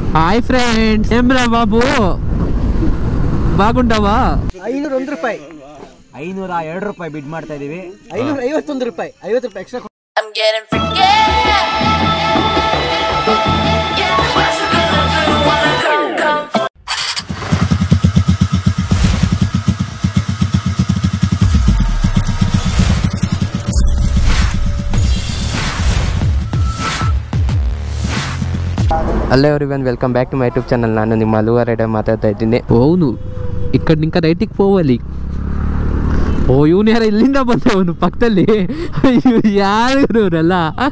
Hi friends ఏమ్రా బాబు బాగుంటావా ಐನೂರ ಒಂದು ರೂಪಾಯಿ ಐನೂರ ಎರಡು ರೂಪಾಯಿ ಬಿಡ್ ಮಾಡ್ತಾ ಇದೀವಿ ಐನೂರ ಐವತ್ತೊಂದು ರೂಪಾಯಿ ಐವತ್ತು ರೂಪಾಯಿ extra I'm getting forget. Yeah, what you gonna do when I come, come? Hello everyone welcome back to my YouTube channel ನಾನು ನಿಮ್ಮ ಅಲುವ ರೈಡರ್ ಮಾತಾಡ್ತಾ ಇದ್ದೀನಿ అవును ఇక్కడ ఇంకా రైట్కి పోవాలి ಓ ಇವನು ಯಾರ ಇಲ್ಲಿಂದ ಬಂದವನು ಪಕ್ಕದಲ್ಲಿ ಅಯ್ಯೋ ಯಾರು ಇವರೆಲ್ಲ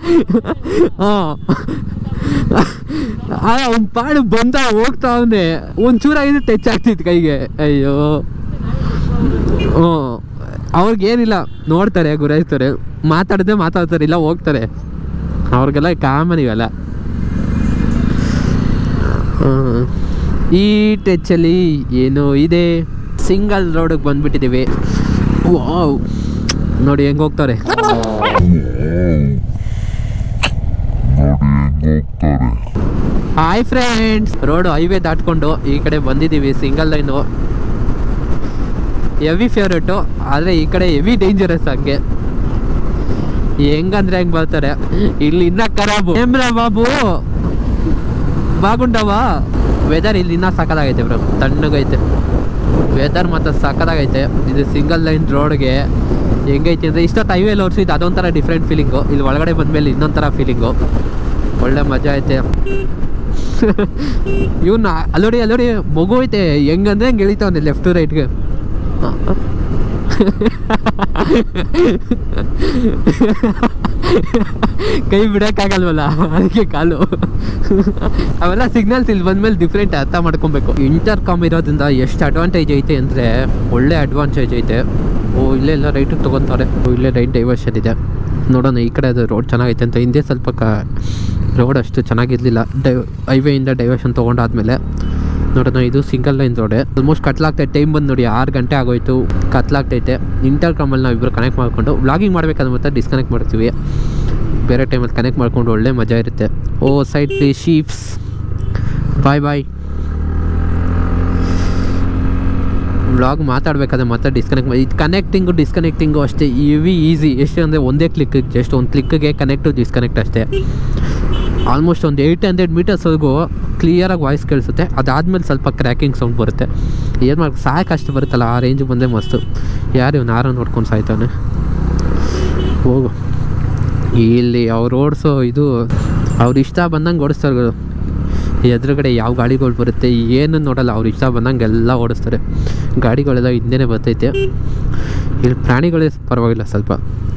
ಅವ್ನ ಪಾಡು ಬಂದ ಹೋಗ್ತಾ ಅವನೆ ಒಂಚೂರ ಇದು ಟಚ್ ಆಗ್ತಿತ್ತು ಕೈಗೆ ಅಯ್ಯೋ ಹ್ಞೂ ಅವ್ರಿಗೇನಿಲ್ಲ ನೋಡ್ತಾರೆ ಗುರಾಯಿಸ್ತಾರೆ ಮಾತಾಡದೆ ಮಾತಾಡ್ತಾರೆ ಇಲ್ಲ ಹೋಗ್ತಾರೆ ಅವ್ರಿಗೆಲ್ಲ ಕಾಮನ್ ಇವೆಲ್ಲ ಹ್ಮ್. ಈ ಟಚ್ಚಲ್ಲಿ ಏನೋ ಇದೆ ಸಿಂಗಲ್ ರೋಡಿಗೆ ಬಂದ್ಬಿಟ್ಟಿದ್ದೀವಿ ವಾವ್ ನೋಡಿ ಹೆಂಗೆ ಹೋಗ್ತಾರೆ ಹಾಯ್ ಫ್ರೆಂಡ್ಸ್ ರೋಡು ಹೈವೇ ದಾಟ್ಕೊಂಡು ಈ ಕಡೆ ಬಂದಿದ್ದೀವಿ ಸಿಂಗಲ್ ಲೈನು ಹೆವಿ ಫೇವ್ರೇಟು ಆದರೆ ಈ ಕಡೆ ಹೆವಿ ಡೇಂಜರಸ್ ಹಂಗೆ ಹೆಂಗಂದ್ರೆ ಹೆಂಗೆ ಬರ್ತಾರೆ ಇಲ್ಲಿ ಇನ್ನ ಖರಾಬು ಏಮ್ರಾ ಬಾಬು ಬಾಗುಂಡವಾ ವೆದರ್ ಇಲ್ಲಿ ಇನ್ನೂ ಸಕ್ಕದಾಗೈತೆ ಬ್ರೋ ತಣ್ಣಗೈತೆ ವೆದರ್ ಮಾತ್ರ ಸಕ್ಕದಾಗೈತೆ ಇದು ಸಿಂಗಲ್ ಲೈನ್ ರೋಡ್ಗೆ ಹೆಂಗೈತೆ ಅಂದರೆ ಇಷ್ಟೊತ್ತು ಹೈವೇಲಿ ಓಡಿಸಿದ್ದು ಅದೊಂಥರ ಡಿಫ್ರೆಂಟ್ ಫೀಲಿಂಗು ಇಲ್ಲಿ ಒಳಗಡೆ ಬಂದಮೇಲೆ ಇನ್ನೊಂಥರ ಫೀಲಿಂಗು ಒಳ್ಳೆ ಮಜಾ ಐತೆ ಇವನ್ನ ಅಲ್ಲೋಡಿ ಅಲ್ಲೋಡಿ ಮಗು ಐತೆ ಹೆಂಗಂದ್ರೆ ಹೆಂಗೆ ಎಳಿತಾವನೆ ಲೆಫ್ಟ್ ಟು ರೈಟ್ಗೆ ಕೈ ಬಿಡೋಕ್ಕಾಗಲ್ವಲ್ಲ ಅದಕ್ಕೆ ಕಾಲು ಅವೆಲ್ಲ ಸಿಗ್ನಲ್ಸ್ ಇಲ್ಲಿ ಬಂದ್ಮೇಲೆ ಡಿಫ್ರೆಂಟ್ ಅರ್ಥ ಮಾಡ್ಕೊಬೇಕು ಇಂಟರ್ ಕಾಮ್ ಇರೋದ್ರಿಂದ ಎಷ್ಟು ಅಡ್ವಾಂಟೇಜ್ ಐತೆ ಅಂದರೆ ಒಳ್ಳೆ ಅಡ್ವಾಂಟೇಜ್ ಐತೆ ಓ ಇಲ್ಲೇ ಎಲ್ಲ ರೈಟಿಗೆ ತೊಗೊತಾರೆ ಓ ಇಲ್ಲೇ ರೈಟ್ ಡೈವರ್ಷನ್ ಇದೆ ನೋಡೋಣ ಈ ಕಡೆ ಅದು ರೋಡ್ ಚೆನ್ನಾಗೈತೆ ಅಂತ ಹಿಂದೆ ಸ್ವಲ್ಪ ಕ ರೋಡ್ ಅಷ್ಟು ಚೆನ್ನಾಗಿರಲಿಲ್ಲ ಡೈ ಹೈವೇಯಿಂದ ಡೈವರ್ಷನ್ ತೊಗೊಂಡಾದ್ಮೇಲೆ ನೋಡೋಣ ಇದು ಸಿಂಗಲ್ ಲೈನ್ ರೋಡೆ ಆಲ್ಮೋಸ್ಟ್ ಕತ್ಲಾಗ್ತೈತೆ ಟೈಮ್ ಬಂದು ನೋಡಿ ಆರು ಗಂಟೆ ಆಗೋಯ್ತು ಕತ್ಲಾಗ್ತೈತೆ ಇಂಟರ್ ಕಾಮಲ್ಲಿ ನಾವು ಇಬ್ಬರು ಕನೆಕ್ಟ್ ಮಾಡಿಕೊಂಡು ವ್ಲಾಗಿಂಗ್ ಮಾಡಬೇಕಾದ್ರೆ ಮತ್ತೆ ಡಿಸ್ಕನೆಕ್ಟ್ ಮಾಡ್ತೀವಿ ಬೇರೆ ಟೈಮಲ್ಲಿ ಕನೆಕ್ಟ್ ಮಾಡ್ಕೊಂಡು ಒಳ್ಳೆ ಮಜಾ ಇರುತ್ತೆ ಓ ಸೈಡ್ ಪ್ಲೀ ಶೀಪ್ಸ್ ಬಾಯ್ ಬಾಯ್ ವ್ಲಾಗ್ ಮಾತಾಡಬೇಕಾದ್ರೆ ಮತ್ತೆ ಡಿಸ್ಕನೆಕ್ಟ್ ಮಾಡಿ ಇದು ಕನೆಕ್ಟಿಂಗು ಡಿಸ್ಕನೆಕ್ಟಿಂಗು ಅಷ್ಟೇ ಇವಿ ಈಸಿ ಎಷ್ಟು ಅಂದರೆ ಒಂದೇ ಕ್ಲಿಕ್ ಜಸ್ಟ್ ಒಂದು ಕ್ಲಿಕ್ಗೆ ಕನೆಕ್ಟು ಡಿಸ್ಕನೆಕ್ಟ್ ಅಷ್ಟೇ ಆಲ್ಮೋಸ್ಟ್ ಒಂದು ಏಯ್ಟ್ ಹಂಡ್ರೆಡ್ ಮೀಟರ್ಸ್ವರೆಗೂ ಕ್ಲಿಯರಾಗಿ ವಾಯ್ಸ್ ಕೇಳಿಸುತ್ತೆ ಅದಾದಮೇಲೆ ಸ್ವಲ್ಪ ಕ್ರ್ಯಾಕಿಂಗ್ ಸೌಂಡ್ ಬರುತ್ತೆ ಏನು ಮಾಡಿ ಸಾಕಷ್ಟು ಬರುತ್ತಲ್ಲ ಆ ರೇಂಜ್ ಬಂದರೆ ಮಸ್ತು ಯಾರು ಇವ್ನು ಯಾರೋ ನೋಡ್ಕೊಂಡು ಸಾಯ್ತಾನೆ ಹೋಗು ಇಲ್ಲಿ ಅವ್ರು ಓಡಿಸೋ ಇದು ಅವ್ರು ಇಷ್ಟ ಬಂದಂಗೆ ಓಡಿಸ್ತಾರೆ ಎದುರುಗಡೆ ಯಾವ ಗಾಡಿಗಳು ಬರುತ್ತೆ ಏನು ನೋಡಲ್ಲ ಅವ್ರು ಇಷ್ಟ ಬಂದಂಗೆ ಎಲ್ಲ ಓಡಿಸ್ತಾರೆ ಗಾಡಿಗಳೆಲ್ಲ ಹಿಂದೆನೇ ಬರ್ತೈತೆ ಇಲ್ಲಿ ಪ್ರಾಣಿಗಳೇ ಪರವಾಗಿಲ್ಲ ಸ್ವಲ್ಪ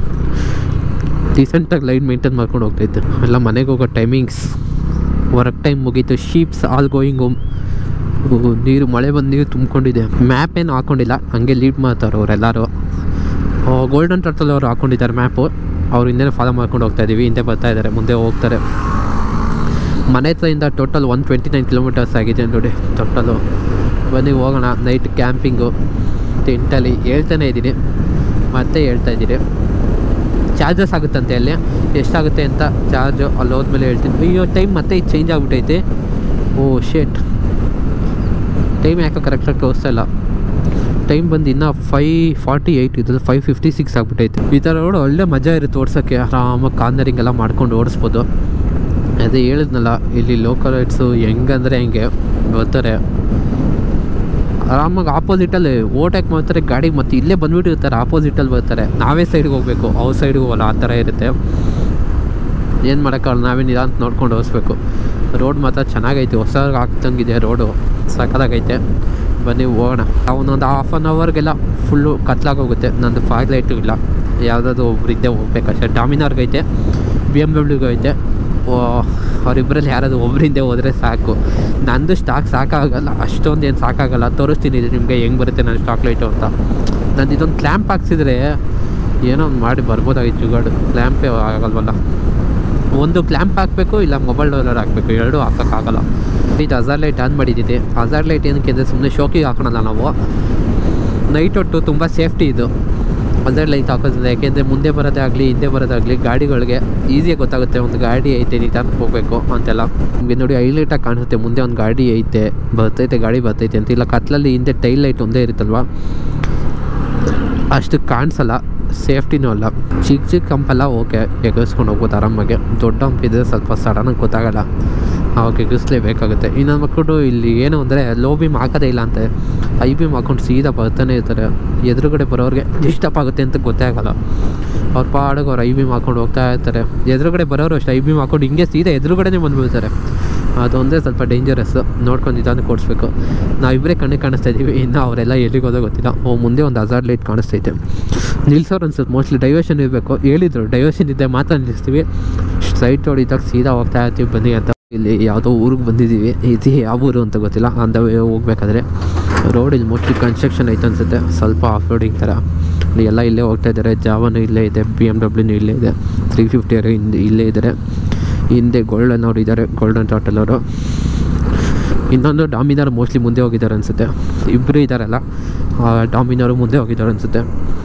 ಡಿಸೆಂಟಾಗಿ ಲೈನ್ ಮೇಂಟೈನ್ ಮಾಡ್ಕೊಂಡು ಹೋಗ್ತೈತೆ ಎಲ್ಲ ಮನೆಗೆ ಹೋಗೋ ಟೈಮಿಂಗ್ಸ್ ವರ್ಕ್ ಟೈಮ್ ಮುಗೀತು ಶೀಪ್ಸ್ ಆಲ್ ಗೋಯಿಂಗ್ ಹೋಮ್ ನೀರು ಮಳೆ ಬಂದು ನೀರು ತುಂಬಿಕೊಂಡಿದೆ ಮ್ಯಾಪ್ ಏನು ಹಾಕೊಂಡಿಲ್ಲ ಹಂಗೆ ಲೀಡ್ ಮಾಡ್ತಾರೆ ಅವರೆಲ್ಲರೂ ಗೋಲ್ಡನ್ ಟರ್ಟಲ್ ಅವರು ಹಾಕೊಂಡಿದ್ದಾರೆ ಮ್ಯಾಪು ಅವ್ರು ಹಿಂದೆ ಫಾಲೋ ಮಾಡ್ಕೊಂಡು ಹೋಗ್ತಾ ಇದ್ದೀವಿ ಹಿಂದೆ ಬರ್ತಾ ಇದ್ದಾರೆ ಮುಂದೆ ಹೋಗ್ತಾರೆ ಮನೆ ಹತ್ರದಿಂದ total one twenty nine kilometers ಆಗಿದೆ ನೋಡಿ ಟೋಟಲು ಬನ್ನಿ ಹೋಗೋಣ ನೈಟ್ ಕ್ಯಾಂಪಿಂಗು ಟೆಂಟಲ್ಲಿ ಹೇಳ್ತಾನೆ ಇದ್ದೀನಿ ಮತ್ತೆ ಹೇಳ್ತಾ ಇದ್ದೀನಿ ಚಾರ್ಜಸ್ ಆಗುತ್ತಂತೆ ಅಲ್ಲಿ ಎಷ್ಟಾಗುತ್ತೆ ಅಂತ ಚಾರ್ಜು ಅಲ್ಲಿ ಹೋದ್ಮೇಲೆ ಹೇಳ್ತೀನಿ ಅಯ್ಯೋ ಟೈಮ್ ಮತ್ತೆ ಇದು ಚೇಂಜ್ ಆಗಿಬಿಟ್ಟೈತೆ ಓ ಶೇಟ್ ಟೈಮ್ ಯಾಕೆ ಕರೆಕ್ಟಾಗಿ ತೋರಿಸ್ತಾ ಇಲ್ಲ ಟೈಮ್ ಬಂದು ಇನ್ನೂ ಫೈ ಫಾರ್ಟಿ ಏಯ್ಟ್ ಇದ್ರಲ್ಲಿ ಫೈವ್ ಫಿಫ್ಟಿ ಸಿಕ್ಸ್ ಆಗ್ಬಿಟ್ಟೈತೆ ಈ ಥರ ರೋಡ್ ಒಳ್ಳೆ ಮಜಾ ಇರುತ್ತೆ ಓಡ್ಸೋಕ್ಕೆ ಆರಾಮಾಗಿ ಕಾರ್ನರಿಂಗ್ ಎಲ್ಲ ಮಾಡ್ಕೊಂಡು ಓಡಿಸ್ಬೋದು ಅದೇ ಹೇಳಿದ್ನಲ್ಲ ಇಲ್ಲಿ ಲೋಕಲ್ ರೈಡ್ಸು ಹೆಂಗಂದರೆ ಹೆಂಗೆ ಬರ್ತಾರೆ ಆರಾಮಾಗಿ ಆಪೋಸಿಟಲ್ಲಿ ಓವರ್ಟೇಕ್ ಮಾಡ್ತಾರೆ ಗಾಡಿಗೆ ಮತ್ತೆ ಇಲ್ಲೇ ಬಂದ್ಬಿಟ್ಟಿರ್ತಾರೆ ಆಪೋಸಿಟಲ್ಲಿ ಬರ್ತಾರೆ ನಾವೇ ಸೈಡ್ಗೆ ಹೋಗಬೇಕು ಅವ್ರ ಸೈಡ್ಗೆ ಹೋಗಲ್ಲ ಆ ಥರ ಇರುತ್ತೆ ಏನು ಮಾಡೋಕ್ಕಾಗಲ್ಲ ನಾವೇ ನಿಧಾನ ನೋಡ್ಕೊಂಡು ಹೋಗಿಸ್ಬೇಕು ರೋಡ್ ಮಾತ್ರ ಚೆನ್ನಾಗೈತೆ ಹೊಸದಾಗಿ ಆಗ್ತಂಗಿದೆ ರೋಡು ಸಕ್ಕದಾಗೈತೆ ಬನ್ನಿ ಹೋಗೋಣ ಅವನೊಂದು ಹಾಫ್ ಆನ್ ಅವರ್ಗೆಲ್ಲ ಫುಲ್ಲು ಕತ್ಲಾಗೋಗುತ್ತೆ ನಂದು ಫಾಗ್ ಲೈಟು ಇಲ್ಲ ಯಾವುದಾದ್ರು ಒಬ್ರು ಇದ್ದೇ ಹೋಗ್ಬೇಕಷ್ಟೇ ಡಾಮಿನಾರ್ಗೈತೆ ಬಿ ಎಮ್ ಡಬ್ಲ್ಯೂಗೆ ಐತೆ ಅವರಿಬ್ಬರಲ್ಲಿ ಯಾರಾದ್ರು ಒಬ್ಬರಿಂದ ಹೋದರೆ ಸಾಕು ನಂದು ಸ್ಟಾಕ್ ಸಾಕಾಗಲ್ಲ ಅಷ್ಟೊಂದು ಏನು ಸಾಕಾಗಲ್ಲ ತೋರಿಸ್ತೀನಿ ಇದು ನಿಮಗೆ ಹೆಂಗೆ ಬರುತ್ತೆ ನನ್ನ ಸ್ಟಾಕ್ ಲೈಟು ಅಂತ ನಂದು ಇದೊಂದು ಕ್ಲ್ಯಾಂಪ್ ಹಾಕ್ಸಿದ್ರೆ ಏನೋ ಒಂದು ಮಾಡಿ ಬರ್ಬೋದಾಗಿತ್ತು ಜುಗಾಡು ಕ್ಲ್ಯಾಂಪೇ ಆಗಲ್ವಲ್ಲ ಒಂದು ಕ್ಲ್ಯಾಂಪ್ ಹಾಕಬೇಕು ಇಲ್ಲ ಮೊಬೈಲ್ ಡೌನ್ಲೋಡ್ ಹಾಕಬೇಕು ಎರಡೂ ಹಾಕೋಕ್ಕಾಗಲ್ಲ ಇದು ಹಜಾರ್ ಲೈಟ್ ಆನ್ ಮಾಡಿದ್ದಿದೆ ಹಜಾರ್ ಲೈಟ್ ಏನಕ್ಕೆ ಅಂದರೆ ಸುಮ್ಮನೆ ಶೋಕಿಗೆ ಹಾಕೋಣಲ್ಲ ನಾವು ನೈಟ್ ಹೊಟ್ಟು ತುಂಬ ಸೇಫ್ಟಿ ಇದು ಹಜಾರ್ಡ್ ಲೈಟ್ ಹಾಕೋದ್ರಿಂದ ಯಾಕೆಂದರೆ ಮುಂದೆ ಬರೋದೇ ಆಗಲಿ ಹಿಂದೆ ಬರೋದಾಗಲಿ ಗಾಡಿಗಳಿಗೆ ಈಸಿಯಾಗಿ ಗೊತ್ತಾಗುತ್ತೆ ಒಂದು ಗಾಡಿ ಐತೆ ನಿಧಾನಕ್ಕೆ ಹೋಗಬೇಕು ಅಂತೆಲ್ಲ ನಿಮಗೆ ನೋಡಿ ಹೈಲೈಟಾಗಿ ಕಾಣಿಸುತ್ತೆ ಮುಂದೆ ಒಂದು ಗಾಡಿ ಐತೆ ಬರ್ತೈತೆ ಗಾಡಿ ಬರ್ತೈತೆ ಅಂತ ಇಲ್ಲ ಕತ್ಲಲ್ಲಿ ಹಿಂದೆ ಟೈಲ್ ಲೈಟ್ ಒಂದೇ ಇರುತ್ತಲ್ವ ಅಷ್ಟು ಕಾಣಿಸಲ್ಲ ಸೇಫ್ಟಿನೂ ಅಲ್ಲ ಚಿಕ್ಕ ಚಿಕ್ಕ ಹಂಪೆಲ್ಲ ಓಕೆ ಎಗರಿಸ್ಕೊಂಡು ಹೋಗ್ಬೋದು ಆರಾಮಾಗಿ ದೊಡ್ಡ ಹಂಪ್ ಇದ್ದರೆ ಸ್ವಲ್ಪ ಸಡನ್ನಾಗಿ ಗೊತ್ತಾಗಲ್ಲ ಅವಾಗ ಎಗರಿಸ್ಲೇಬೇಕಾಗುತ್ತೆ ಇನ್ನೊಂದು ಮಕ್ಕಳು ಇಲ್ಲಿ ಏನು ಅಂದರೆ ಲೋ ಬೀಮ್ ಹಾಕೋದೇ ಇಲ್ಲ ಅಂತೆ ಐ ಬೀಮ್ ಹಾಕೊಂಡು ಸೀದಾ ಬರ್ತಾನೆ ಇರ್ತಾರೆ ಎದುರುಗಡೆ ಬರೋರಿಗೆ ಡಿಸ್ಟರ್ಬ್ ಆಗುತ್ತೆ ಅಂತ ಗೊತ್ತೇ ಆಗಲ್ಲ ಅವ್ರ ಪಾಡಿಗೆ ಅವ್ರು ಐ ಬೀಮ್ ಹಾಕೊಂಡು ಹೋಗ್ತಾ ಇರ್ತಾರೆ ಎದುರುಗಡೆ ಬರೋರು ಅಷ್ಟು ಐ ಬೀಮ್ ಹಾಕೊಂಡು ಹಿಂಗೆ ಸೀದಾ ಎದುರುಗಡೆನೇ ಬಂದುಬಿಡ್ತಾರೆ ಅದೊಂದೇ ಸ್ವಲ್ಪ ಡೇಂಜರಸ್ ನೋಡ್ಕೊಂಡು ನಿಧಾನಕ್ಕೆ ಓಡಿಸ್ಬೇಕು ನಾವಿಬ್ಬರೇ ಕಣ್ಣಿಗೆ ಕಾಣಿಸ್ತಾ ಇದ್ದೀವಿ ಇನ್ನು ಅವರೆಲ್ಲ ಎಲ್ಲಿಗೆ ಹೋದೋ ಗೊತ್ತಿಲ್ಲ ಓ ಮುಂದೆ ಒಂದು ಹಜಾರ್ ಲೈಟ್ ಕಾಣಿಸ್ತೈತೆ ನಿಲ್ಸೋರು ಅನ್ಸುತ್ತೆ ಮೋಸ್ಟ್ಲಿ ಡೈವರ್ಷನ್ ಇರಬೇಕು ಹೇಳಿದ್ರು ಡೈವರ್ಷನ್ ಇದ್ದೆ ಮಾತ್ರ ನಿಲ್ಲಿಸ್ತೀವಿ ಸ್ಟ್ರೈಟ್ ಹೊಡಿದಾಗ ಸೀದಾ ಹೋಗ್ತಾ ಇರ್ತೀವಿ ಬನ್ನಿ ಅಂತ ಇಲ್ಲಿ ಯಾವುದೋ ಊರಿಗೆ ಬಂದಿದ್ದೀವಿ ಇದು ಯಾವ ಊರು ಅಂತ ಗೊತ್ತಿಲ್ಲ ಅಂದ ಹೋಗ್ಬೇಕಾದ್ರೆ ರೋಡ್ ಇಲ್ಲಿ ಮೋಸ್ಟ್ಲಿ ಕನ್ಸ್ಟ್ರಕ್ಷನ್ ಐತೆ ಅನ್ಸುತ್ತೆ ಸ್ವಲ್ಪ ಆಫ್ ರೋಡಿಂಗ್ ಥರ ಇಲ್ಲಿ ಎಲ್ಲ ಇಲ್ಲೇ ಹೋಗ್ತಾ ಇದ್ದಾರೆ ಜಾವನು ಇಲ್ಲೇ ಇದೆ ಬಿ ಎಮ್ ಡಬ್ಲ್ಯೂನು ಇಲ್ಲೇ ಇದೆ ತ್ರೀ ಫಿಫ್ಟಿ ಅವರು ಹಿಂದೆ ಇಲ್ಲೇ ಇದ್ದಾರೆ ಹಿಂದೆ ಗೋಲ್ಡನ್ ಅವ್ರು ಇದ್ದಾರೆ ಗೋಲ್ಡನ್ ಟೋಟಲ್ ಅವರು ಇನ್ನೊಂದು ಡಾಮಿನಾರ್ ಮೋಸ್ಟ್ಲಿ ಮುಂದೆ ಹೋಗಿದ್ದಾರೆ ಅನಿಸುತ್ತೆ ಇಬ್ಬರು ಇದ್ದಾರಲ್ಲ ಡಾಮಿನಾರು ಮುಂದೆ ಹೋಗಿದ್ದಾರೆ ಅನಿಸುತ್ತೆ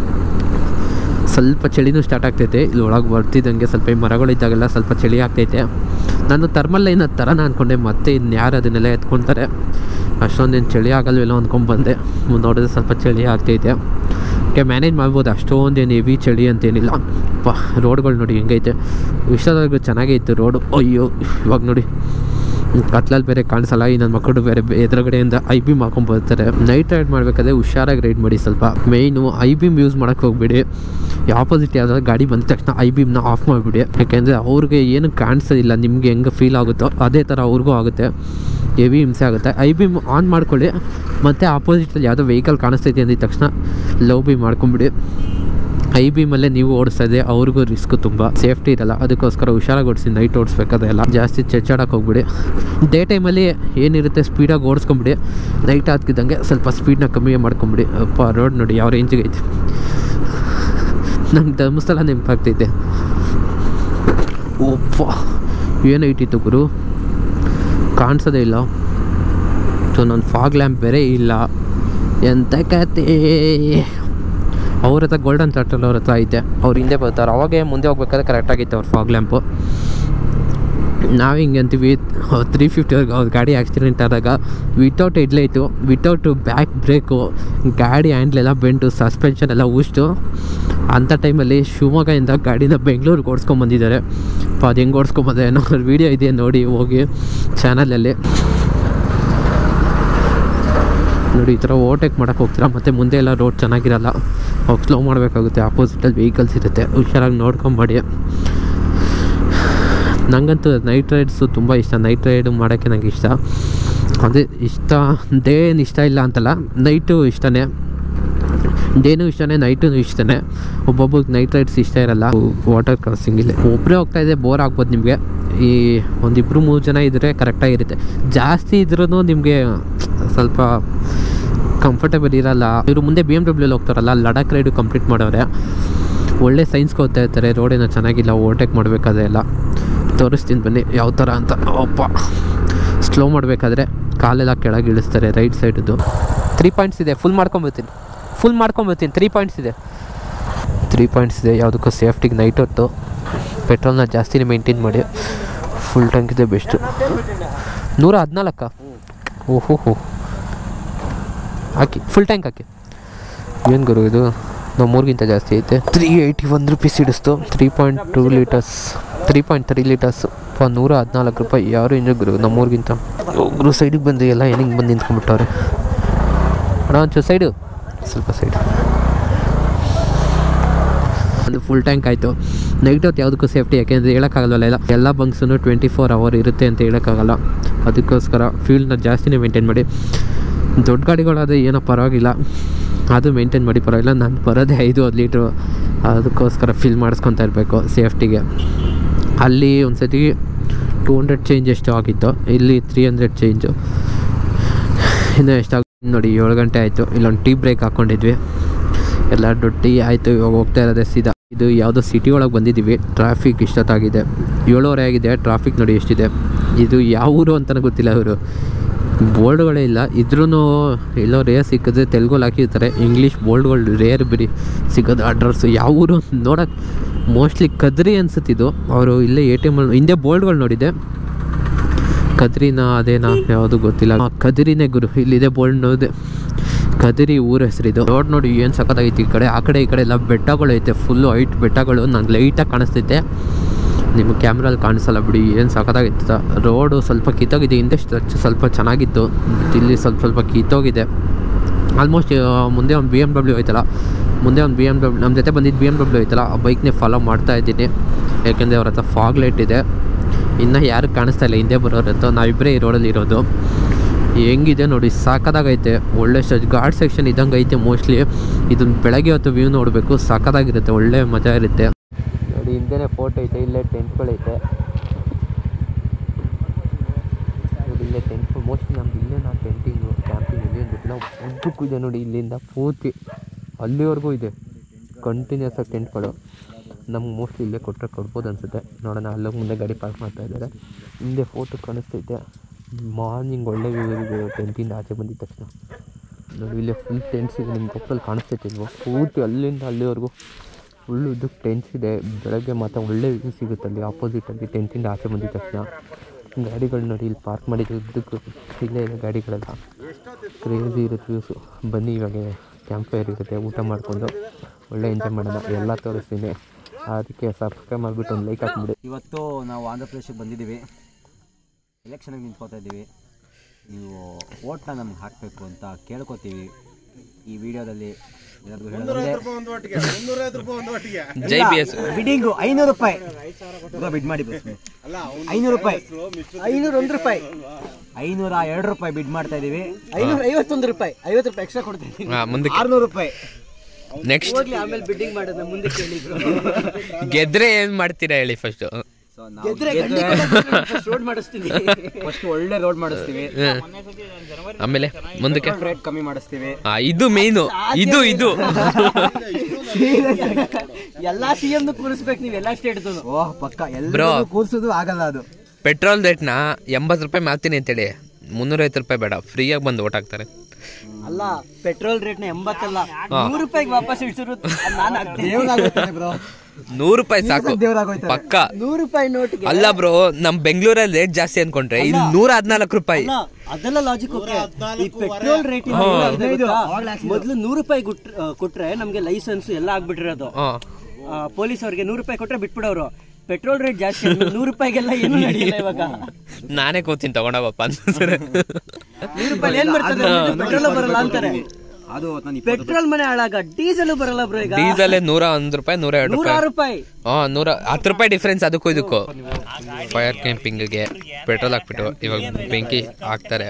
ಸ್ವಲ್ಪ ಚಳಿನೂ ಸ್ಟಾರ್ಟ್ ಆಗ್ತೈತೆ ಇಲ್ಲಿ ಒಳಗೆ ಬರ್ತಿದ್ದಂಗೆ ಸ್ವಲ್ಪ ಈ ಮರಗಳಿದ್ದಾಗೆಲ್ಲ ಸ್ವಲ್ಪ ಚಳಿ ಆಗ್ತೈತೆ ನಾನು ಥರ್ಮಲ್ ಲೈನ್ ಥರನ ಅಂದ್ಕೊಂಡೆ ಮತ್ತೆ ಇನ್ನು ಯಾರು ಅದನ್ನೆಲ್ಲ ಎತ್ಕೊಳ್ತಾರೆ ಅಷ್ಟೊಂದೇನು ಚಳಿ ಆಗಲ್ವೆಲ್ಲ ಅಂದ್ಕೊಂಡು ಬಂದೆ ನೋಡಿದ್ರೆ ಸ್ವಲ್ಪ ಚಳಿ ಆಗ್ತೈತೆ ಓಕೆ ಮ್ಯಾನೇಜ್ ಮಾಡ್ಬೋದು ಅಷ್ಟೊಂದೇನು ಹೆವಿ ಚಳಿ ಅಂತೇನಿಲ್ಲ ಪಾ ರೋಡ್ಗಳು ನೋಡಿ ಹೆಂಗೈತೆ ಇಷ್ಟೊಂದು ಚೆನ್ನಾಗೇ ಇತ್ತು ರೋಡು ಅಯ್ಯೋ ಇವಾಗ ನೋಡಿ ಕತ್ಲಲ್ಲಿ ಬೇರೆ ಕಾಣಿಸಲ್ಲ ಈ ನನ್ನ ಮಕ್ಕಳು ಬೇರೆ ಬೆ- ಎದುರುಗಡೆಯಿಂದ ಐ ಬಿಮ್ ಹಾಕೊಂಡ್ ಬರ್ತಾರೆ ನೈಟ್ ರೈಡ್ ಮಾಡಬೇಕಾದ್ರೆ ಹುಷಾರಾಗಿ ರೈಡ್ ಮಾಡಿ ಸ್ವಲ್ಪ ಮೇಯ್ನು ಐ ಬಿಮ್ ಯೂಸ್ ಮಾಡೋಕ್ಕೆ ಹೋಗ್ಬಿಡಿ ಆಪೋಸಿಟ್ ಯಾವ್ದಾದ್ರು ಗಾಡಿ ಬಂದ ತಕ್ಷಣ ಐ ಬಿಮ್ನ ಆಫ್ ಮಾಡಿಬಿಡಿ ಯಾಕೆಂದರೆ ಅವ್ರಿಗೆ ಏನು ಕಾಣಿಸೋದಿಲ್ಲ ನಿಮಗೆ ಹೆಂಗೆ ಫೀಲ್ ಆಗುತ್ತೋ ಅದೇ ಥರ ಅವ್ರಿಗೂ ಆಗುತ್ತೆ ಹೆವಿ ಹಿಂಸೆ ಆಗುತ್ತೆ ಐ ಬಿಮ್ ಆನ್ ಮಾಡ್ಕೊಳ್ಳಿ ಮತ್ತು ಆಪೋಸಿಟಲ್ಲಿ ಯಾವುದೋ ವೆಹಿಕಲ್ ಕಾಣಿಸ್ತೈತೆ ಅಂದಿದ ತಕ್ಷಣ ಲವ್ ಬಿ ಮಾಡ್ಕೊಂಬಿಡಿ ಐ ಬಿಮಲ್ಲೇ ನೀವು ಓಡಿಸ್ತಾ ಇದೆ ಅವ್ರಿಗೂ ರಿಸ್ಕ್ ತುಂಬ ಸೇಫ್ಟಿ ಇರಲ್ಲ ಅದಕ್ಕೋಸ್ಕರ ಹುಷಾರಾಗಿ ಓಡಿಸಿ ನೈಟ್ ಓಡಿಸ್ಬೇಕಾದೆಲ್ಲ ಜಾಸ್ತಿ ಚೆಚ್ಚಾಡಕ್ಕೆ ಹೋಗ್ಬಿಡಿ ಡೇ ಟೈಮಲ್ಲಿ ಏನಿರುತ್ತೆ ಸ್ಪೀಡಾಗಿ ಓಡಿಸ್ಕೊಂಬಿಡಿ ನೈಟ್ ಆಗ್ತಿದ್ದಂಗೆ ಸ್ವಲ್ಪ ಸ್ಪೀಡ್ನ ಕಮ್ಮಿ ಮಾಡ್ಕೊಂಬಿಡಿ ಅಪ್ಪ ರೋಡ್ ನೋಡಿ ಯಾವ ರೇಂಜಿಗೆ ಐತೆ ನಂಗೆ ಧರ್ಮಸ್ಥಳ ನೆನಪಾಗ್ತೈತೆ ಒಪ್ಪ ಏನೈತಿತ್ತು ಗುರು ಕಾಣಿಸೋದೇ ಇಲ್ಲ ಸೊ ನನ್ನ ಫಾಗ್ ಲ್ಯಾಂಪ್ ಬೇರೆ ಇಲ್ಲ ಎಂತ ಕತೆ ಅವ್ರ ಹತ್ರ ಗೋಲ್ಡನ್ ಟರ್ಟಲ್ ಅವ್ರ ಹತ್ರ ಐತೆ ಅವ್ರು ಹಿಂದೆ ಬರ್ತಾರೆ ಅವಾಗೇ ಮುಂದೆ ಹೋಗ್ಬೇಕಾದ್ರೆ ಕರೆಕ್ಟಾಗಿತ್ತು ಅವ್ರ ಫಾಗ್ ಲ್ಯಾಂಪು ನಾವು ಹಿಂಗೆ ಅಂತೀವಿ ತ್ರೀ ಫಿಫ್ಟಿ ಅವ್ರ ಗಾಡಿ ಆಕ್ಸಿಡೆಂಟ್ ಆದಾಗ without headlight without back brake ಗಾಡಿ ಹ್ಯಾಂಡ್ಲೆಲ್ಲ ಬೆಂಡು ಸಸ್ಪೆನ್ಷನ್ ಎಲ್ಲ ಉಷ್ಟು ಅಂಥ ಟೈಮಲ್ಲಿ ಶಿವಮೊಗ್ಗದಿಂದ ಗಾಡಿನ ಬೆಂಗಳೂರಿಗೆ ಓಡಿಸ್ಕೊಂಬಂದಿದ್ದಾರೆ അപ്പോൾ ಅದು ಹೆಂಗೆ ಓಡಿಸ್ಕೊಂಬಂದೆ ಅನ್ನೋ ವೀಡಿಯೋ ಇದೆ ನೋಡಿ ಹೋಗಿ ಚಾನಲಲ್ಲಿ ನೋಡಿ ಈ ಥರ ಓವರ್ಟೇಕ್ ಮಾಡೋಕ್ಕೆ ಹೋಗ್ತೀರಾ ಮತ್ತು ಮುಂದೆ ಎಲ್ಲ ರೋಡ್ ಚೆನ್ನಾಗಿರಲ್ಲ ಅವಾಗ ಸ್ಲೋ ಮಾಡಬೇಕಾಗುತ್ತೆ ಆಪೋಸಿಟಲ್ಲಿ ವೆಹಿಕಲ್ಸ್ ಇರುತ್ತೆ ಹುಷಾರಾಗಿ ನೋಡ್ಕೊಂಬಡಿ ನನಗಂತೂ ನೈಟ್ ರೈಡ್ಸು ತುಂಬ ಇಷ್ಟ ನೈಟ್ ರೈಡ್ ಮಾಡೋಕ್ಕೆ ನನಗೆ ಇಷ್ಟ ಅದೇ ಇಷ್ಟ ಡೇ ಏನು ಇಷ್ಟ ಇಲ್ಲ ಅಂತಲ್ಲ ನೈಟು ಇಷ್ಟನೇ ಡೇನೂ ಇಷ್ಟನೇ ನೈಟೂ ಇಷ್ಟನೇ ಒಬ್ಬೊಬ್ಬರಿಗೆ ನೈಟ್ ರೈಡ್ಸ್ ಇಷ್ಟ ಇರಲ್ಲ ವಾಟರ್ ಕ್ರಾಸಿಂಗ್ ಇಲ್ಲಿ ಒಬ್ಬರೇ ಹೋಗ್ತಾ ಇದೆ ಬೋರ್ ಆಗ್ಬೋದು ನಿಮಗೆ ಈ ಒಂದಿಬ್ಬರು ಮೂರು ಜನ ಇದ್ದರೆ ಕರೆಕ್ಟಾಗಿರುತ್ತೆ ಜಾಸ್ತಿ ಇದ್ರೂ ನಿಮಗೆ ಸ್ವಲ್ಪ ಕಂಫರ್ಟಬಲ್ ಇರಲ್ಲ ಇವರು ಮುಂದೆ ಬಿ ಎಮ್ ಡಬ್ಲ್ಯೂಲಿ ಹೋಗ್ತಾರಲ್ಲ ಲಡಾಖ್ ರೈಡು ಕಂಪ್ಲೀಟ್ ಮಾಡೋರೆ ಒಳ್ಳೆ ಸೈನ್ಸ್ಗೆ ಓದ್ತಾ ಇರ್ತಾರೆ ರೋಡೇನೋ ಚೆನ್ನಾಗಿಲ್ಲ ಓವರ್ಟೇಕ್ ಮಾಡಬೇಕಾದ್ರೆ ಎಲ್ಲ ತೋರಿಸ್ತೀನಿ ಬನ್ನಿ ಯಾವ ಥರ ಅಂತ ಅಪ್ಪ ಸ್ಲೋ ಮಾಡಬೇಕಾದ್ರೆ ಕಾಲೆಲ್ಲ ಕೆಳಗೆ ಇಳಿಸ್ತಾರೆ ರೈಟ್ ಸೈಡದ್ದು ತ್ರೀ ಪಾಯಿಂಟ್ಸ್ ಇದೆ ಫುಲ್ ಮಾಡ್ಕೊಂಬರ್ತೀನಿ ಫುಲ್ ಮಾಡ್ಕೊಂಬರ್ತೀನಿ ತ್ರೀ ಪಾಯಿಂಟ್ಸ್ ಇದೆ ತ್ರೀ ಪಾಯಿಂಟ್ಸ್ ಇದೆ ಯಾವುದಕ್ಕೂ ಸೇಫ್ಟಿಗೆ ನೈಟ್ ಹೊತ್ತು ಪೆಟ್ರೋಲ್ನ ಜಾಸ್ತಿನೇ ಮೇಂಟೈನ್ ಮಾಡಿ ಫುಲ್ ಟ್ಯಾಂಕ್ ಇದೆ ಬೆಸ್ಟು ನೂರ ಹದಿನಾಲ್ಕ ಓಹೋ ಹೋ ಹಾಕಿ ಫುಲ್ ಟ್ಯಾಂಕ್ ಹಾಕಿ ಏನು ಗುರು ಇದು ನಾವು ಮೂರಿಗಿಂತ ಜಾಸ್ತಿ ಐತೆ ತ್ರೀ ಏಯ್ಟಿ ಒನ್ ರುಪೀಸ್ ಹಿಡಿಸ್ತು three point two litres three point three litres ಪ ನೂರ ಹದಿನಾಲ್ಕು ರೂಪಾಯಿ ಯಾರು ಇಂಜ ಗುರು ನಮ್ಮೂರಿಗಿಂತ ಒಬ್ಬರು ಸೈಡಿಗೆ ಬಂದು ಎಲ್ಲ ಏನಿಗೆ ಬಂದು ನಿಂತ್ಕೊಂಡ್ಬಿಟ್ಟವ್ರೆ ಅಣ್ಣ ಒಂಚೂರು ಸೈಡು ಸ್ವಲ್ಪ ಸೈಡು ಒಂದು ಫುಲ್ ಟ್ಯಾಂಕ್ ಆಯಿತು ನೈಟ್ ಹೊತ್ತು ಯಾವುದಕ್ಕೂ ಸೇಫ್ಟಿ ಯಾಕೆಂದರೆ ಹೇಳೋಕ್ಕಾಗಲ್ವಲ್ಲ ಎಲ್ಲ ಎಲ್ಲ ಬಂಕ್ಸೂ ಟ್ವೆಂಟಿ ಫೋರ್ ಅವರ್ ಇರುತ್ತೆ ಅಂತ ಹೇಳೋಕ್ಕಾಗಲ್ಲ ಅದಕ್ಕೋಸ್ಕರ ಫ್ಯೂಲ್ನ ಜಾಸ್ತಿನೇ ಮೇಂಟೈನ್ ಮಾಡಿ ದೊಡ್ಡ ಗಾಡಿಗಳಾದರೆ ಏನೋ ಪರವಾಗಿಲ್ಲ ಅದು ಮೇಂಟೈನ್ ಮಾಡಿ ಪರವಾಗಿಲ್ಲ ನಾನು ಬರೋದೇ ಐದು ಹತ್ತು ಲೀಟ್ರು ಅದಕ್ಕೋಸ್ಕರ ಫಿಲ್ ಮಾಡಿಸ್ಕೊತಾ ಇರಬೇಕು ಸೇಫ್ಟಿಗೆ ಅಲ್ಲಿ ಒಂದು ಸತಿ ಟೂ ಹಂಡ್ರೆಡ್ ಚೇಂಜ್ ಎಷ್ಟು ಆಗಿತ್ತು ಇಲ್ಲಿ ತ್ರೀ ಹಂಡ್ರೆಡ್ ಚೇಂಜು ಇನ್ನು ಎಷ್ಟಾಗ ನೋಡಿ ಏಳು ಗಂಟೆ ಆಯಿತು ಇಲ್ಲೊಂದು ಟೀ ಬ್ರೇಕ್ ಹಾಕ್ಕೊಂಡಿದ್ವಿ ಎಲ್ಲ ಟೀ ಆಯಿತು ಇವಾಗ ಹೋಗ್ತಾ ಇರೋದೇ ಸೀದಾ ಇದು ಯಾವುದೋ ಸಿಟಿ ಒಳಗೆ ಬಂದಿದ್ದೀವಿ ಟ್ರಾಫಿಕ್ ಇಷ್ಟೊತ್ತಾಗಿದೆ ಏಳುವರೆ ಆಗಿದೆ ಟ್ರಾಫಿಕ್ ನೋಡಿ ಎಷ್ಟಿದೆ ಇದು ಯಾವ ಊರು ಅಂತಲೇ ಗೊತ್ತಿಲ್ಲ ಇವರು ಬೋರ್ಡ್ಗಳೇ ಇಲ್ಲ ಇದ್ರೂ ಎಲ್ಲೋ ರೇರ್ ಸಿಕ್ಕಿದ್ರೆ ತೆಲುಗಲ್ಲಿ ಹಾಕಿರ್ತಾರೆ ಇಂಗ್ಲೀಷ್ ಬೋರ್ಡ್ಗಳು ರೇರ್ ಬಿಡಿ ಸಿಗೋದು ಅಡ್ರೆಸ್ಸು ಯಾವ ಊರು ನೋಡೋಕೆ ಮೋಸ್ಟ್ಲಿ ಕದ್ರಿ ಅನ್ಸುತ್ತಿದ್ದು ಅವರು ಇಲ್ಲೇ ಎ ಟಿ ಎಮ್ ಹಿಂದೆ ಬೋರ್ಡ್ಗಳು ನೋಡಿದ್ದೆ ಕದ್ರಿನ ಅದೇನಾ ಯಾವುದು ಗೊತ್ತಿಲ್ಲ ಆ, ಕದಿರಿನೇ ಗುರು ಇಲ್ಲಿದೆ ಬೋರ್ಡ್ ನೋಡಿದೆ ಕದಿರಿ ಊರ ಹೆಸರಿದು ರೋಡ್ ನೋಡಿ ಏನು ಸಖತ್ತಾಗೈತಿ ಈ ಕಡೆ ಆ ಕಡೆ ಈ ಕಡೆ ಎಲ್ಲ ಬೆಟ್ಟಗಳು ಐತೆ ಫುಲ್ಲು ಹೈಟ್ ಬೆಟ್ಟಗಳು ನಂಗೆ ಲೈಟಾಗಿ ಕಾಣಿಸ್ತೈತೆ ನಿಮಗೆ ಕ್ಯಾಮ್ರಲ್ಲಿ ಕಾಣಿಸಲ್ಲ ಬಿಡಿ ಏನು ಸಖತ್ತಾಗಿತ್ತು ರೋಡು ಸ್ವಲ್ಪ ಕಿತ್ತೋಗಿದೆ ಹಿಂದೆ ಸ್ಟ್ರೆಚ್ ಸ್ವಲ್ಪ ಚೆನ್ನಾಗಿತ್ತು but ಇಲ್ಲಿ ಸ್ವಲ್ಪ ಸ್ವಲ್ಪ ಕಿತ್ತೋಗಿದೆ ಆಲ್ಮೋಸ್ಟ್ ಮುಂದೆ ಒಂದು ಬಿ ಎಮ್ ಡಬ್ಲ್ಯೂ ಐತಲ್ಲ ಮುಂದೆ ಒಂದು ಬಿ ಎಮ್ ಡಬ್ಲ್ಯೂ ನಮ್ಮ ಜೊತೆ ಬಂದಿದ್ದು ಬಿ ಎಮ್ ಡಬ್ಲ್ಯೂ ಐತಲ್ಲ ಆ ಬೈಕ್ನೇ ಫಾಲೋ ಮಾಡ್ತಾ ಇದ್ದೀನಿ ಯಾಕೆಂದರೆ ಅವ್ರ ಹತ್ರ ಫಾಗ್ ಲೈಟ್ ಇದೆ ಇನ್ನು ಯಾರು ಕಾಣಿಸ್ತಾ ಇಲ್ಲ ಹಿಂದೆ ಬರೋರ ಹತ್ರ ನಾವಿಬ್ಬರೇ ಈ ರೋಡಲ್ಲಿ ಇರೋದು ಹೆಂಗಿದೆ ನೋಡಿ ಸಾಕದಾಗೈತೆ ಒಳ್ಳೆ ಸ್ಟೇಜ್ ಗಾರ್ಡ್ ಸೆಕ್ಷನ್ ಇದ್ದಂಗೆ ಐತೆ ಮೋಸ್ಟ್ಲಿ ಇದನ್ನ ಬೆಳಗ್ಗೆ ಹೊತ್ತು ವ್ಯೂ ನೋಡಬೇಕು ಸಾಕದಾಗಿರುತ್ತೆ ಒಳ್ಳೆ ಮಜಾ ಇರುತ್ತೆ ನೋಡಿ ಹಿಂದೆನೇ ಫೋಟೋ ಐತೆ ಇಲ್ಲೇ ಟೆಂಟ್ಗಳೈತೆ ನೋಡಿ ಇಲ್ಲೇ ಟೆಂಟ್ ಮೋಸ್ಟ್ಲಿ ನಮ್ದು ಇಲ್ಲೇ ನಾವು ಟೆಂಟಿಂಗು ಕ್ಯಾಂಪಿಂಗ್ ಇಲ್ಲಿ ಗೊತ್ತಿಲ್ಲ ಉದ್ದಕ್ಕೂ ಇದೆ ನೋಡಿ ಇಲ್ಲಿಂದ ಪೂರ್ತಿ ಅಲ್ಲಿವರೆಗೂ ಇದೆ ಕಂಟಿನ್ಯೂಸ್ ಆಗಿ ಟೆಂಟ್ಗಳು ನಮ್ಗೆ ಮೋಸ್ಟ್ಲಿ ಇಲ್ಲೇ ಕೊಟ್ಟರೆ ಕೊಡ್ಬೋದು ಅನಿಸುತ್ತೆ ನೋಡೋಣ ಅಲ್ಲೋಗಿ ಮುಂದೆ ಗಾಡಿ ಪಾರ್ಕ್ ಮಾಡ್ತಾ ಇದ್ದಾರೆ ಹಿಂದೆ ಫೋಟೋ ಕಾಣಿಸ್ತೈತೆ ಮಾರ್ನಿಂಗ್ ಒಳ್ಳೆ ವ್ಯೂ ಇದೆ ಟೆಂಟಿಂದ ಆಚೆ ಬಂದಿದ ತಕ್ಷಣ ನೋಡಿ ಇಲ್ಲೇ ಫುಲ್ ಟೆಂಟ್ಸ್ ಇದೆ ನಿಮ್ಮ ಗೊಪ್ಪಲ್ಲಿ ಕಾಣಿಸ್ತೈತೆ ಇಲ್ವೋ ಪೂರ್ತಿ ಅಲ್ಲಿಂದ ಅಲ್ಲಿವರೆಗೂ ಫುಲ್ ಉದ್ದಕ್ಕೆ ಟೆಂಟ್ಸ್ ಇದೆ ಬೆಳಗ್ಗೆ ಮಾತ್ರ ಒಳ್ಳೆ ವ್ಯೂ ಸಿಗುತ್ತೆ ಅಲ್ಲಿ ಆಪೋಸಿಟಲ್ಲಿ ಟೆಂಟಿಂದ ಆಚೆ ಬಂದಿದ ತಕ್ಷಣ ಗಾಡಿಗಳು ನೋಡಿ ಇಲ್ಲಿ ಪಾರ್ಕ್ ಮಾಡಿದ್ದು ಉದ್ದಕ್ಕೂ ಇಲ್ಲೇ ಇದೆ ಗಾಡಿಗಳೆಲ್ಲ ಕ್ರೇಜಿ ಇರುತ್ತೆ ವ್ಯೂಸು ಬನ್ನಿ ಇವಾಗ ಕ್ಯಾಂಪ್ ಫೈರ್ ಇರುತ್ತೆ ಊಟ ಮಾಡಿಕೊಂಡು ಒಳ್ಳೆ ಎಂಜಾಯ್ ಮಾಡೋಣ ಎಲ್ಲ ತೋರಿಸ್ತೀನಿ ಅದಕ್ಕೆ ಸಬ್ಸ್ಕ್ರೈಬ್ ಮಾಡಿಬಿಟ್ಟು ಒಂದು ಲೈಕ್ ಹಾಕ್ಬಿಡಿ ಇವತ್ತು ನಾವು ಆಂಧ್ರ ಪ್ರದೇಶಕ್ಕೆ ಬಂದಿದ್ದೀವಿ ಎಲೆಕ್ಷನ್ಗೆ ನಿಂತ್ಕೋತಾ ಇದ್ದೀವಿ ನೀವು ಓಟ್ನ ನಮ್ಗೆ ಹಾಕಬೇಕು ಅಂತ ಕೇಳ್ಕೊತೀವಿ ಈ ವಿಡಿಯೋದಲ್ಲಿ ಜೈ ಬಿ ಎಸ್ ಬಿಡಿಂಗು ಐನೂರು ರೂಪಾಯಿ ಬಿಡ್ ಮಾಡಿ ಐನೂರು ರೂಪಾಯಿ ಐನೂರ ಒಂದು ರೂಪಾಯಿ ಐನೂರ ಎರಡು ರೂಪಾಯಿ ಬಿಡ್ ಮಾಡ್ತಾ ಇದೀವಿ ಐನೂರ ಐವತ್ತೊಂದು ರೂಪಾಯಿ ಐವತ್ತು ರೂಪಾಯಿ ಎಕ್ಸ್ಟ್ರಾ ಕೊಡ್ತೀನಿ ಮುಂದಕ್ಕೆ ಆರ್ನೂರು ರೂಪಾಯಿ ನೆಕ್ಸ್ಟ್ ಹೋಗ್ಲಿ ಆಮೇಲೆ ಬಿಡ್ಡಿಂಗ್ ಮಾಡೋದು ಮುಂದೆ ಕೇಳಿದ್ರು ಗೆದ್ರೆ ಏನು ಮಾಡ್ತೀರಾ ಹೇಳಿ ಫಸ್ಟು ಸೊ ಗೆದ್ರೆ ರೋಡ್ ಮಾಡಿಸ್ತೀನಿ ಫಸ್ಟ್ ಒಳ್ಳೆ ರೋಡ್ ಮಾಡಿಸ್ತೀವಿ ಆಮೇಲೆ ಮುಂದಕ್ಕೆ ರೇಟ್ ಕಮ್ಮಿ ಮಾಡಿಸ್ತೀವಿ ಆ, ಇದು ಮೇಯ್ನು ಇದು ಇದು ಎಲ್ಲಾ ಸಿ ಎಂ ಕೂರಿಸ್ಬೇಕು ನೀವು ಎಲ್ಲಾ ಸ್ಟೇಟ್ದು ಓಹ್ ಪಕ್ಕ Bro. ಎಲ್ಲ ಕೂರ್ಸೋದು ಆಗಲ್ಲ ಅದು ಪೆಟ್ರೋಲ್ ರೇಟ್ನ ಎಂಬತ್ತು ರೂಪಾಯಿ ಮಾಡ್ತೀನಿ ಅಂತೇಳಿ ಮುನ್ನೂರೈವತ್ತು ರೂಪಾಯಿ ಬೇಡ ಫ್ರೀಯಾಗಿ ಬಂದು ಓಟ್ ಹಾಕ್ತಾರೆ ಅಲ್ಲ ಪೆಟ್ರೋಲ್ ರೇಟ್ ನ ಎಂಬತ್ತಲ್ಲ ನೂರು ರೂಪಾಯಿಗೆ ವಾಪಸ್ ಇಡ್ಸಿರು ನಾನು ಬ್ರೋ ನೂರು ರೂಪಾಯಿ ಸಾಕು ದೇವ್ರಾಗೋಯ್ತಾರೆ. ಪಕ್ಕ ನೂರು ರೂಪಾಯಿ ನೋಟ್ಗೆ ಅಲ್ಲ ಬ್ರೋ ನಮ್ ಬೆಂಗಳೂರಲ್ಲಿ ರೇಟ್ ಜಾಸ್ತಿ ಅನ್ಕೊಂಡ್ರೆ ಇಲ್ಲಿ ನೂರ ಹದಿನಾಲ್ಕು ರೂಪಾಯಿ ಅಲ್ಲ ಅದೆಲ್ಲ ಲಾಜಿಕ್ ಓಕೆ ಈ ಪೆಟ್ರೋಲ್ ರೇಟ್ ಮೊದಲು ನೂರು ರೂಪಾಯಿ ಗುಟ್- ಆ, ಕೊಟ್ರೆ ನಮ್ಗೆ ಲೈಸೆನ್ಸ್ ಎಲ್ಲ ಆಗ್ಬಿಟ್ಟಿರೋದು ಹಾ ಆ, ಪೊಲೀಸ್ ಅವ್ರಿಗೆ ನೂರು ರೂಪಾಯಿ ಕೊಟ್ರೆ ಬಿಟ್ಬಿಡೋರು ಪೆಟ್ರೋಲ್ ರೇಟ್ ಜಾಸ್ತಿ ಆದ್ಮೇಲೆ ನೂರು ರೂಪಾಯಿಗೆಲ್ಲ ಏನು ನಡೆಯಲ್ಲ ಇವಾಗ ನಾನೇ ಕೂತೀನಿ ತಗೊಂಡೋಗಪ್ಪ ಅನ್ಸುತ್ತೆ ನೂರು ರೂಪಾಯಿ ಏನ್ ಬರ್ತದೆ ಪೆಟ್ರೋಲ್ ಬರಲ್ಲ ಅಂತಾರೆ ಅದು ನಾನು ಪೆಟ್ರೋಲ್ ಮನೆ ಹಾಳಾಗ ಡೀಸೆಲ್ ಬರಲ್ಲ ಬ್ರೋ ಈಗ ಡೀಸೆಲ್ ನೂರ ಒಂದ್ ರೂಪಾಯಿ ನೂರ ಎರಡು ನೂರ ರೂಪಾಯಿ ಆರು ರೂಪಾಯಿ ಹಾ ನೂರ ಹತ್ತು ರೂಪಾಯಿ ಡಿಫ್ರೆನ್ಸ್ ಅದಕ್ಕೂ ಇದಕ್ಕೂ ಫೈರ್ ಕ್ಯಾಂಪಿಂಗ್ಗೆ ಪೆಟ್ರೋಲ್ ಹಾಕ್ಬಿಟ್ಟು ಇವಾಗ ಬೆಂಕಿ ಹಾಕ್ತಾರೆ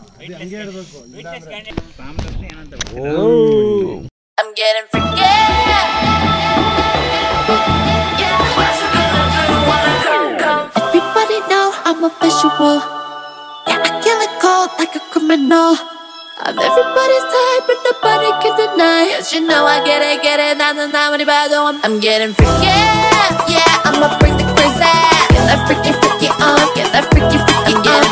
I'm getting freaky. Yeah. What you gonna do when I come, come? Everybody know I'm a visual. Yeah, I kill it cold like a criminal. I'm everybody's type, but nobody can deny. Yes, you know I get it, get it. Not the time when I'm I'm getting freaky. Yeah, I'ma bring the crazy. Get that freaky, freaky on. Get that freaky, freaky on.